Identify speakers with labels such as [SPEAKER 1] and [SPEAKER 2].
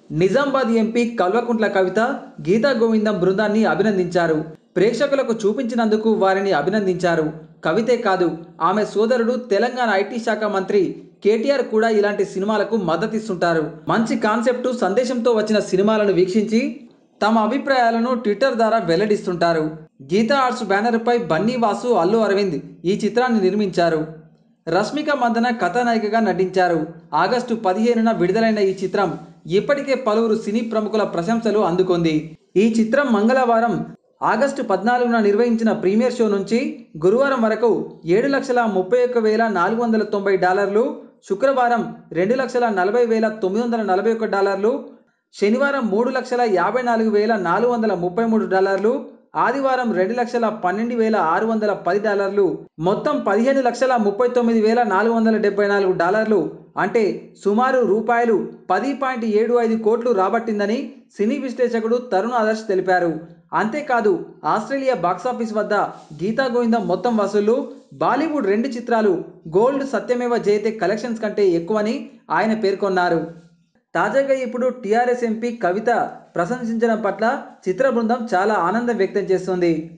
[SPEAKER 1] Nizamabad MP Kalvakuntla Kavitha Geetha Govindam బృందాన్ని అభినందించారు ప్రేక్షకులకు చూపించినందుకు వారిని అభినందించారు కవితే కాదు ఆమె సోదరుడు తెలంగాణ ఐటీ శాఖ మంత్రి కేటీఆర్ కూడా ఇలాంటి సినిమాలకు మద్దతిస్తుంటారు మంచి కాన్సెప్టు సందేశంతో వచ్చిన సినిమాలను వీక్షించి తమ అభిప్రాయాలను ట్విట్టర్ ద్వారా వెల్లడిస్తుంటారు గీతా ఆర్ట్స్ బ్యానర్పై బన్నీ వాసు అల్లు అరవింద్ ఈ చిత్రాన్ని నిర్మించారు రష్మిక మందన కథానాయికగా నటించారు ఆగస్టు పదిహేనున విడుదలైన ఈ చిత్రం ఇప్పటికే పలువురు సినీ ప్రముఖుల ప్రశంసలు అందుకుంది ఈ చిత్రం మంగళవారం ఆగస్టు పద్నాలుగున నిర్వహించిన ప్రీమియర్ షో నుంచి గురువారం వరకు ఏడు లక్షల ముప్పై ఒక్క వేల నాలుగు వందల తొంభై డాలర్లు శుక్రవారం రెండు లక్షల నలభై వేల తొమ్మిది వందల నలభై ఒక్క డాలర్లు శనివారం మూడు లక్షల యాభై నాలుగు వేల నాలుగు వందల ముప్పై మూడు డాలర్లు ఆదివారం రెండు లక్షల పన్నెండు వేల ఆరు వందల పది డాలర్లు మొత్తం పదిహేను లక్షల ముప్పై తొమ్మిది వేల నాలుగు వందల డెబ్బై నాలుగు డాలర్లు అంటే సుమారు రూపాయలు పది పాయింట్ ఏడు ఐదు కోట్లు రాబట్టిందని సినీ విశ్లేషకుడు తరుణ్ ఆదర్శ్ తెలిపారు అంతేకాదు ఆస్ట్రేలియా బాక్సాఫీస్ వద్ద గీతా గోవిందం మొత్తం వసూళ్లు బాలీవుడ్ రెండు చిత్రాలు గోల్డ్ సత్యమేవ జయతే కలెక్షన్స్ కంటే ఎక్కువని ఆయన పేర్కొన్నారు తాజాగా ఇప్పుడు టీఆర్ఎస్ ఎంపీ కవిత ప్రశంసించడం పట్ల చిత్ర బృందం చాలా ఆనందం వ్యక్తం చేస్తుంది